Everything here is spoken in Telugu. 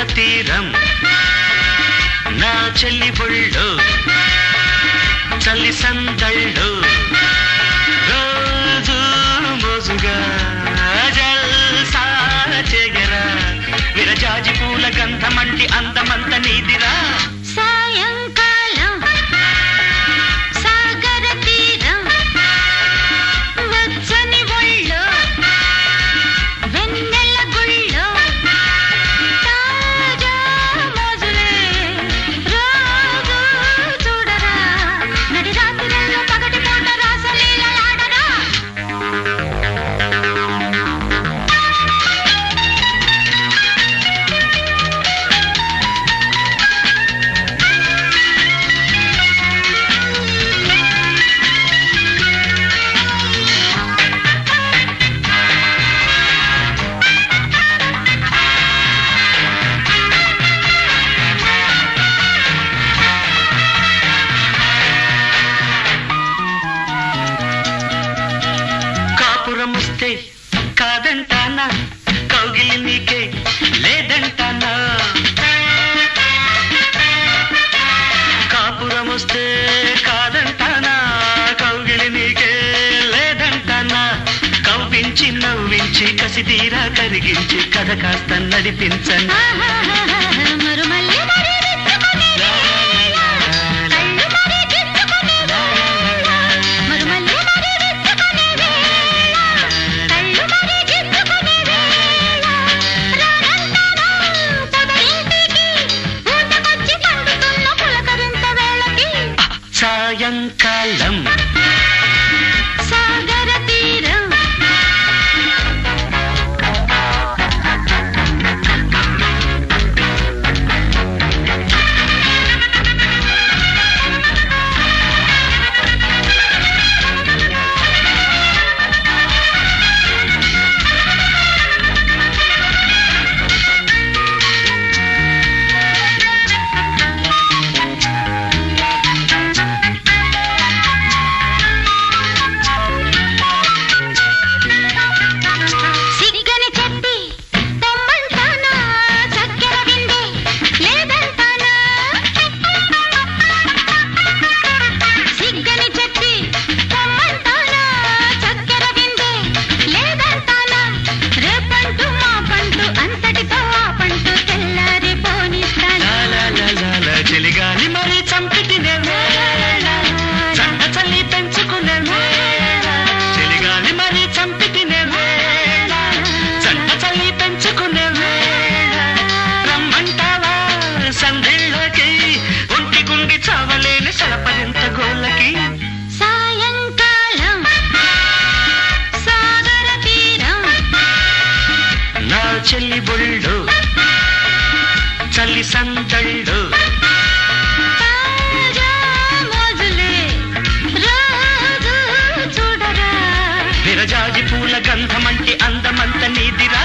తీరం నా చెల్లి బొళ్ళు చల్లి సందళ్ళు రోజు మోజుగా జల్సా చెగరా విరజాజి పూల గంధమంటి అందమంత నీదిరా సాయంకాలం సాగర తీరం వెచ్చని ఒళ్ళో వెన్నెల గుళ్ళో తాజా మోజులే రోజు చూడరా నడి రాత్రిలో పగటి పూట రాసలీలలాడరా కాపురం వస్తే కాదంటానా కౌగిలి నీకే లేదంటానా కాపురం వస్తే కాదంటానా కౌగిలి నీకే లేదంటానా కవ్వించి నవ్వించి కసిదీరా కరిగించి కథ కాస్త నడిపించను మరుమల్లి మరి విచ్చుకునే వేళ, కళ్ళు మరి గిచ్చుకునే వేళ, మరుమల్లి మరి విచ్చుకునే వేళ, కళ్ళు మరి గిచ్చుకునే వేళ, రానంటానా పొదరింటికి, ఊటకొచ్చి పండుతున్న పులకరింత వేళకి, సాయంకాలం సాగర తీరం సిగ్గని చెప్పి పొమ్మంటానా చక్కెర విందే లేదంటానా సిగ్గని చెప్పి పొమ్మంటానా చక్కెర విందే లేదంటానా రేపంటూ మా పంటూ అంతటితో ఆ పంటూ తెల్లారి పోనిస్తానా లాలాలాలాల చెలిగాలి మరి చంపితినే చంట చల్లి పెంచుకునే చెలిగాలి మరి చంపితినే చంట చల్లి పెంచుకునే రమ్మంటావా సందేళ్ళకి ఒంటి గుండి చావలేని సలపరింత గోళ్ళకి సాయంకాలం సాగర తీరం నా చెల్లి బొళ్ళు చల్లి సందళ్ళు తాజా మోజులే రోజు చూడరా విరజాజి పూల గంధమంటి అందమంత నీదిరా